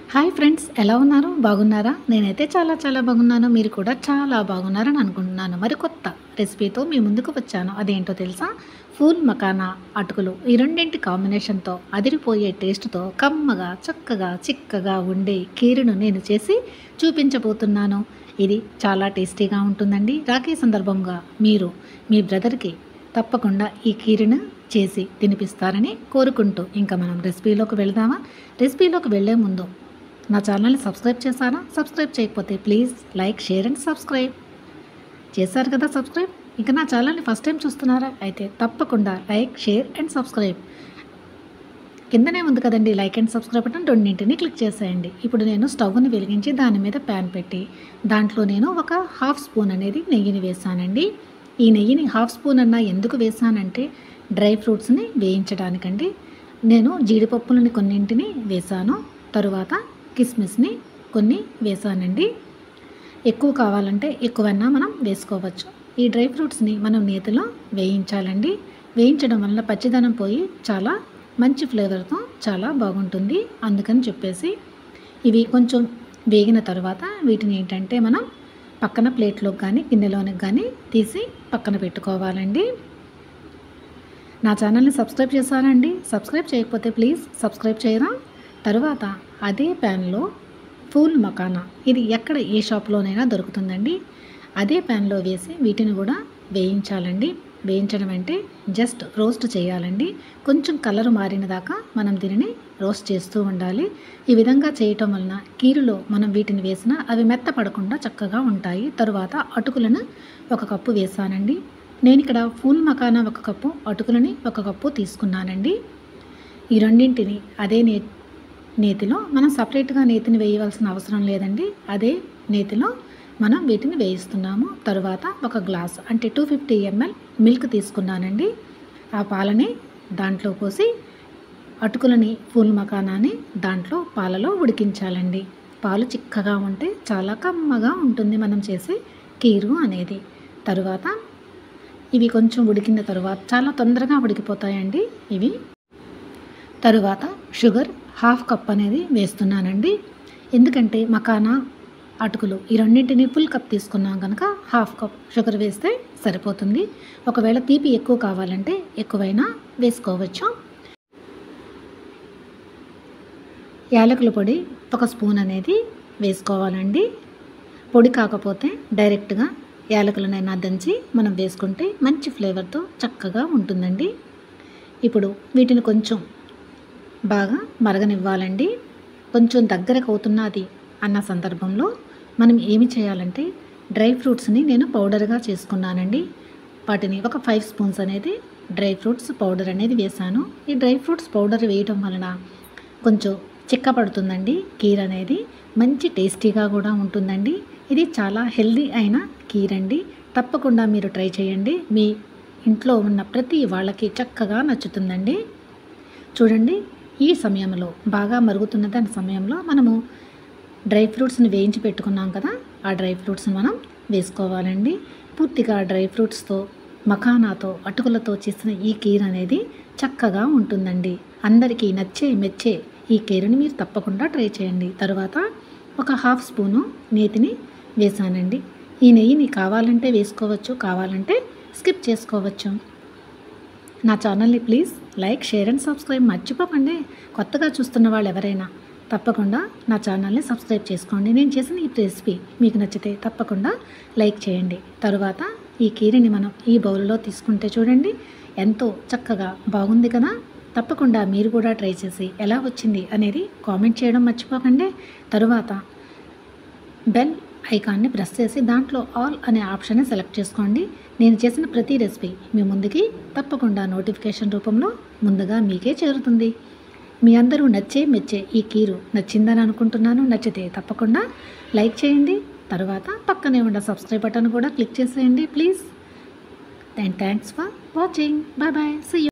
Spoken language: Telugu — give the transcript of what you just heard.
హాయ్ ఫ్రెండ్స్ ఎలా ఉన్నారు బాగున్నారా నేనైతే చాలా చాలా బాగున్నాను మీరు కూడా చాలా బాగున్నారని అనుకుంటున్నాను మరి కొత్త రెసిపీతో మీ ముందుకు వచ్చాను అదేంటో తెలుసా ఫూల్ మకానా అటుకులు ఈ రెండింటి కాంబినేషన్తో అదిరిపోయే టేస్ట్తో కమ్మగా చక్కగా చిక్కగా ఉండే కీరును నేను చేసి చూపించబోతున్నాను ఇది చాలా టేస్టీగా ఉంటుందండి రాఖీ సందర్భంగా మీరు మీ బ్రదర్కి తప్పకుండా ఈ కీరును చేసి తినిపిస్తారని కోరుకుంటూ ఇంకా మనం రెసిపీలోకి వెళదామా రెసిపీలోకి వెళ్ళే ముందు నా ఛానల్ని సబ్స్క్రైబ్ చేశారా సబ్స్క్రైబ్ చేయకపోతే please like share and subscribe చేశారు కదా సబ్స్క్రైబ్ ఇంకా నా ఛానల్ని ఫస్ట్ టైం చూస్తున్నారా అయితే తప్పకుండా లైక్ షేర్ అండ్ సబ్స్క్రైబ్ కిందనే ఉంది కదండి లైక్ అండ్ సబ్స్క్రైబ్ బటన్ రెండింటిని క్లిక్ చేసేయండి ఇప్పుడు నేను స్టవ్ని వెలిగించి దాని మీద ప్యాన్ పెట్టి దాంట్లో నేను ఒక హాఫ్ స్పూన్ అనేది నెయ్యిని వేసానండి ఈ నెయ్యిని హాఫ్ స్పూన్ అన్న ఎందుకు వేసానంటే డ్రై ఫ్రూట్స్ని వేయించడానికండి నేను జీడిపప్పులని కొన్నింటిని వేసాను తరువాత కిస్మిస్ని కొన్ని వేసానండి ఎక్కువ కావాలంటే ఎక్కువన్నా మనం వేసుకోవచ్చు ఈ డ్రై ఫ్రూట్స్ని మనం నేతిలో వేయించాలండి వేయించడం వల్ల పచ్చిదనం పోయి చాలా మంచి ఫ్లేవర్తో చాలా బాగుంటుంది అందుకని చెప్పేసి ఇవి కొంచెం వేగిన తర్వాత వీటిని ఏంటంటే మనం పక్కన ప్లేట్లోకి కానీ గిన్నెలోనికి కానీ తీసి పక్కన పెట్టుకోవాలండి నా ఛానల్ని సబ్స్క్రైబ్ చేశారండి సబ్స్క్రైబ్ చేయకపోతే ప్లీజ్ సబ్స్క్రైబ్ చేయరా తర్వాత అదే ప్యాన్లో ఫూల్ మకానా ఇది ఎక్కడ ఏ షాప్లోనైనా దొరుకుతుందండి అదే ప్యాన్లో వేసి వీటిని కూడా వేయించాలండి వేయించడం అంటే జస్ట్ రోస్ట్ చేయాలండి కొంచెం కలర్ మారిన దాకా మనం దీనిని రోస్ట్ చేస్తూ ఉండాలి ఈ విధంగా చేయటం వలన కీరులో మనం వీటిని వేసినా అవి మెత్తపడకుండా చక్కగా ఉంటాయి తరువాత అటుకులను ఒక కప్పు వేసానండి నేను ఇక్కడ ఫూల్ మకానా ఒక కప్పు అటుకులని ఒక కప్పు తీసుకున్నానండి ఈ రెండింటిని అదే నే నేతిలో మనం సపరేట్గా నేతిని వేయవలసిన అవసరం లేదండి అదే నేతిలో మనం వీటిని వేయిస్తున్నాము తరువాత ఒక గ్లాస్ అంటే టూ ఫిఫ్టీ ఎంఎల్ మిల్క్ తీసుకున్నానండి ఆ పాలని దాంట్లో పోసి అటుకులని ఫూల్ మకానాని దాంట్లో పాలలో ఉడికించాలండి పాలు చిక్కగా ఉంటే చాలా కమ్మగా ఉంటుంది మనం చేసే కీరు అనేది తరువాత ఇవి కొంచెం ఉడికిన తరువాత చాలా తొందరగా ఉడికిపోతాయండి ఇవి తరువాత షుగర్ హాఫ్ కప్ అనేది వేస్తున్నానండి ఎందుకంటే మకానా అటుకులు ఈ రెండింటిని ఫుల్ కప్ తీసుకున్నాం కనుక హాఫ్ కప్ షుగర్ వేస్తే సరిపోతుంది ఒకవేళ తీపి ఎక్కువ కావాలంటే ఎక్కువైనా వేసుకోవచ్చు యాలకుల పొడి ఒక స్పూన్ అనేది వేసుకోవాలండి పొడి కాకపోతే డైరెక్ట్గా యాలకులనైనా దంచి మనం వేసుకుంటే మంచి ఫ్లేవర్తో చక్కగా ఉంటుందండి ఇప్పుడు వీటిని కొంచెం బాగా మరగనివ్వాలండి కొంచెం దగ్గరకు అవుతున్నది అన్న సందర్భంలో మనం ఏమి చేయాలంటే డ్రై ఫ్రూట్స్ని నేను పౌడర్గా చేసుకున్నానండి వాటిని ఒక ఫైవ్ స్పూన్స్ అనేది డ్రై ఫ్రూట్స్ పౌడర్ అనేది వేసాను ఈ డ్రై ఫ్రూట్స్ పౌడర్ వేయటం వలన కొంచెం చిక్కపడుతుందండి కీర్ అనేది మంచి టేస్టీగా కూడా ఉంటుందండి ఇది చాలా హెల్దీ అయిన కీర్ అండి తప్పకుండా మీరు ట్రై చేయండి మీ ఇంట్లో ఉన్న ప్రతి వాళ్ళకి చక్కగా నచ్చుతుందండి చూడండి ఈ సమయంలో బాగా మరుగుతున్న దాని సమయంలో మనము డ్రై ఫ్రూట్స్ని వేయించి పెట్టుకున్నాం కదా ఆ డ్రై ఫ్రూట్స్ని మనం వేసుకోవాలండి పూర్తిగా డ్రై ఫ్రూట్స్తో మఖానాతో అటుకులతో చేసిన ఈ కీర్ అనేది చక్కగా ఉంటుందండి అందరికీ నచ్చే మెచ్చే ఈ కీరుని మీరు తప్పకుండా ట్రై చేయండి తర్వాత ఒక హాఫ్ స్పూను నేతిని వేసానండి ఈ నెయ్యిని కావాలంటే వేసుకోవచ్చు కావాలంటే స్కిప్ చేసుకోవచ్చు నా ఛానల్ని please like share and subscribe మర్చిపోకండి కొత్తగా చూస్తున్న వాళ్ళు ఎవరైనా తప్పకుండా నా ఛానల్ని సబ్స్క్రైబ్ చేసుకోండి నేను చేసిన ఈ రెసిపీ మీకు నచ్చితే తప్పకుండా లైక్ చేయండి తరువాత ఈ కీరిని మనం ఈ బౌల్లో తీసుకుంటే చూడండి ఎంతో చక్కగా బాగుంది కదా తప్పకుండా మీరు కూడా ట్రై చేసి ఎలా వచ్చింది అనేది కామెంట్ చేయడం మర్చిపోకండి తరువాత బెల్ ఐకాన్ని ప్రెస్ చేసి దాంట్లో ఆల్ అనే ఆప్షన్ని సెలెక్ట్ చేసుకోండి నేను చేసిన ప్రతి రెసిపీ మీ ముందుకి తప్పకుండా నోటిఫికేషన్ రూపంలో ముందుగా మీకే చేరుతుంది మీ అందరూ నచ్చే మెచ్చే ఈ కీరు నచ్చిందని అనుకుంటున్నాను నచ్చితే తప్పకుండా లైక్ చేయండి తర్వాత పక్కనే ఉన్న సబ్స్క్రైబ్ బటన్ కూడా క్లిక్ చేసేయండి please and thanks for watching bye bye see